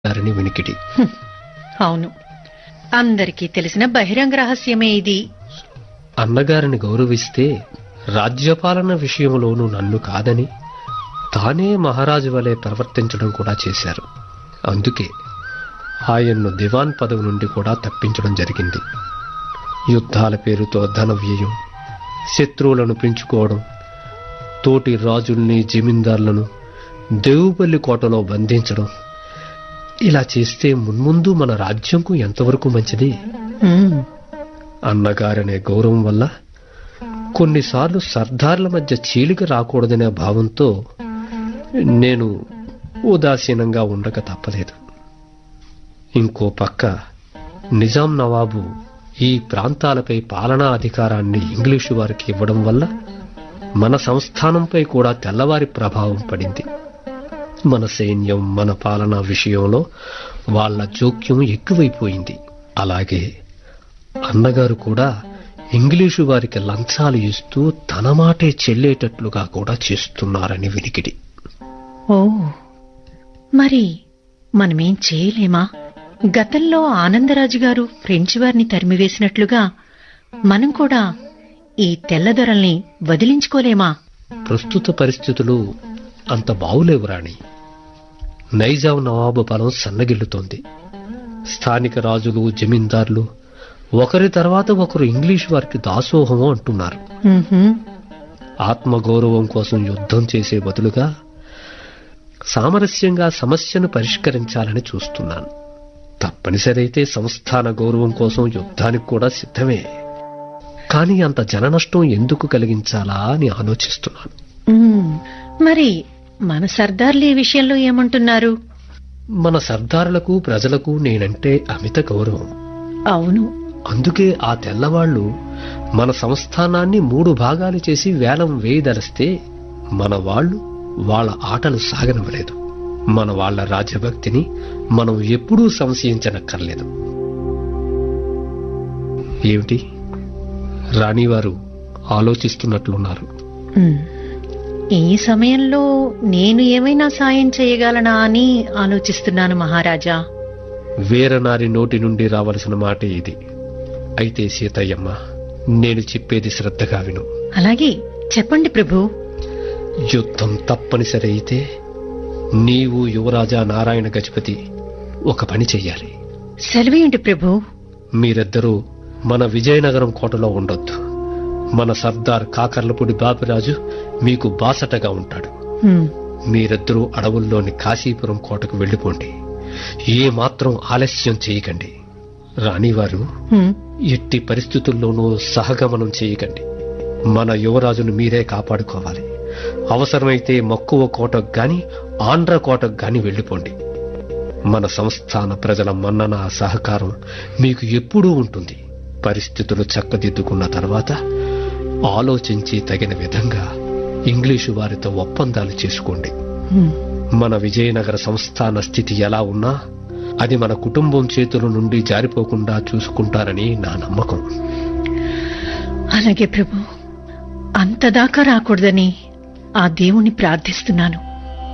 చేస్తున్నారని వినికిడి అవును అందరికీ తెలిసిన బహిరంగ రహస్యమే ఇది అన్నగారిని గౌరవిస్తే రాజ్యపాలన విషయంలోనూ నన్ను కాదని తానే మహారాజు వలె ప్రవర్తించడం కూడా చేశారు అందుకే ఆయన్ను దివాన్ పదవి నుండి కూడా తప్పించడం జరిగింది యుద్ధాల పేరుతో ధన వ్యయం శత్రువులను పెంచుకోవడం తోటి రాజుల్ని జమీందార్లను దేవుపల్లి కోటలో బంధించడం ఇలా చేస్తే మున్ముందు మన రాజ్యంకు ఎంతవరకు మంచిది ఉమ్, అన్నగారనే గౌరవం వల్ల కొన్నిసార్లు సర్దార్ల మధ్య చీలిక రాకూడదనే భావంతో నేను ఉదాసీనంగా ఉండక తప్పలేదు ఇంకో పక్క నిజాం నవాబు ఈ ప్రాంతాలపై పాలనా అధికారాన్ని ఇంగ్లీషు వారికి ఇవ్వడం వల్ల మన సంస్థానంపై కూడా తెల్లవారి ప్రభావం పడింది మన సైన్యం మన పాలనా విషయంలో వాళ్ళ జోక్యం ఎక్కువైపోయింది అలాగే అన్నగారు కూడా ఇంగ్లీషు వారికి లంచాలు ఇస్తూ తన మాటే చెల్లేటట్లుగా కూడా చేస్తున్నారని వినికిడి ఓ మరి మనమేం చేయలేమా గతంలో ఆనందరాజు గారు ఫ్రెంచ్ వారిని తరిమివేసినట్లుగా మనం కూడా ఈ తెల్లదొరల్ని వదిలించుకోలేమా ప్రస్తుత పరిస్థితులు అంత బావులేవు రాణి నైజాం నవాబు బలం సన్నగిల్లుతోంది స్థానిక రాజులు జమీందార్లు ఒకరి తర్వాత ఒకరు ఇంగ్లీషు వారికి దాసోహం అంటున్నారు ఉహుం, ఆత్మగౌరవం కోసం యుద్ధం చేసే బదులుగా సామరస్యంగా సమస్యను పరిష్కరించాలని చూస్తున్నాను తప్పనిసరైతే సంస్థాన గౌరవం కోసం యుద్ధానికి కూడా సిద్ధమే కానీ అంత జననష్టం ఎందుకు కలిగించాలా అని ఆలోచిస్తున్నాను ఉమ్, మరి మన సర్దార్లు ఈ విషయంలో ఏమంటున్నారు మన సర్దారులకు ప్రజలకు నేనంటే అమిత గౌరవం అవును అందుకే ఆ తెల్లవాళ్లు మన సంస్థానాన్ని మూడు భాగాలు చేసి వేలం వేయదలిస్తే మన వాళ్ళు వాళ్ళ ఆటలు సాగనివ్వలేదు మన వాళ్ళ రాజ్యభక్తిని మనం ఎప్పుడూ సంశయించనక్కర్లేదు ఏమిటి రాణివారు ఆలోచిస్తున్నట్లున్నారు ఉమ్, ఈ సమయంలో నేను ఏమైనా సాయం చేయగలనా అని ఆలోచిస్తున్నాను మహారాజా వీరనారి నోటి నుండి రావలసిన మాట ఇది అయితే సీతయ్యమ్మ నేను చెప్పేది శ్రద్ధగా విను అలాగే చెప్పండి ప్రభు యుద్ధం తప్పనిసరి అయితే నీవు యువరాజా నారాయణ గజపతి ఒక పని చెయ్యాలి సెలవేయండి ప్రభు మీరిద్దరూ మన విజయనగరం కోటలో ఉండొద్దు మన సర్దార్ కాకర్లపూడి బాపిరాజు మీకు బాసటగా ఉంటాడు ఉమ్, మీరిద్దరూ అడవుల్లోని కాశీపురం కోటకు వెళ్ళిపోండి ఏ మాత్రం ఆలస్యం చేయకండి రాణివారు ఉమ్, ఎట్టి పరిస్థితుల్లోనూ సహగమనం చేయకండి మన యువరాజును మీరే కాపాడుకోవాలి అవసరమైతే మక్కువ కోటకు గాని ఆంధ్ర కోటకు గాని వెళ్ళిపోండి మన సంస్థాన ప్రజల మన్నన సహకారం మీకు ఎప్పుడూ ఉంటుంది పరిస్థితులు చక్కదిద్దుకున్న తర్వాత ఆలోచించి తగిన విధంగా ఇంగ్లీషు వారితో ఒప్పందాలు చేసుకోండి ఉమ్. మన విజయనగర సంస్థాన స్థితి ఎలా ఉన్నా అది మన కుటుంబం చేతుల నుండి జారిపోకుండా చూసుకుంటారని నా నమ్మకం అలాగే ప్రభు అంతదాకా రాకూడదని ఆ దేవుణ్ణి ప్రార్థిస్తున్నాను